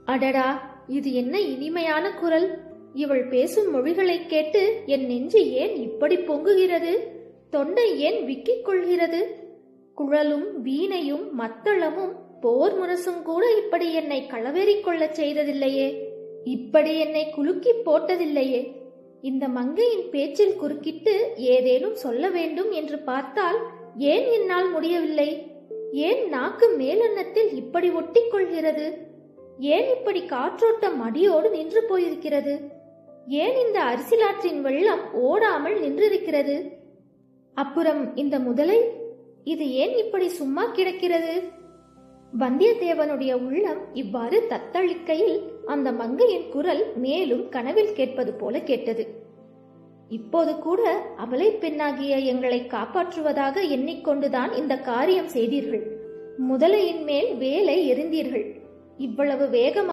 அடடா இது என்ன இனிமையான குரல் இவள் பேசும் மொழிகளைக் கேட்டு என் நெஞ்சு ஏன் இப்படி பொங்குகிறது தொண்டை ஏன் விக்கிக் கொள்கிறது குழலும் வீணையும் மத்தளமும் போர் முரசும் கூட இப்படி என்னை களவேறிக் கொள்ளச் செய்ததில்லையே இப்படி என்னை குலுக்கி போட்டதில்லையே இந்த மங்கையின் பேச்சில் குறுக்கிட்டு ஏதேனும் சொல்ல வேண்டும் என்று பார்த்தால் ஏன் என்னால் முடியவில்லை ஏன் நாக்கு மேலெண்ணத்தில் இப்படி ஒட்டிக் கொள்கிறது ஏன் இப்படி காற்றோட்டம் அடியோடு நின்று போயிருக்கிறது ஏன் இந்த அரிசிலாற்றின் வெள்ளம் ஓடாமல் நின்றிருக்கிறது அப்புறம் இந்த முதலை இது ஏன் இப்படி சும்மா கிடக்கிறது வந்தியத்தேவனுடைய உள்ளம் இவ்வாறு தத்தளிக்கையில் அந்த மங்கையின் குரல் மேலும் கனவில் கேட்பது போல கேட்டது இப்போது கூட அபலை பெண்ணாகிய எங்களை காப்பாற்றுவதாக எண்ணிக்கொண்டுதான் இந்த காரியம் செய்தீர்கள் முதலையின் மேல் வேலை எறிந்தீர்கள் இவ்வளவு வேகமாக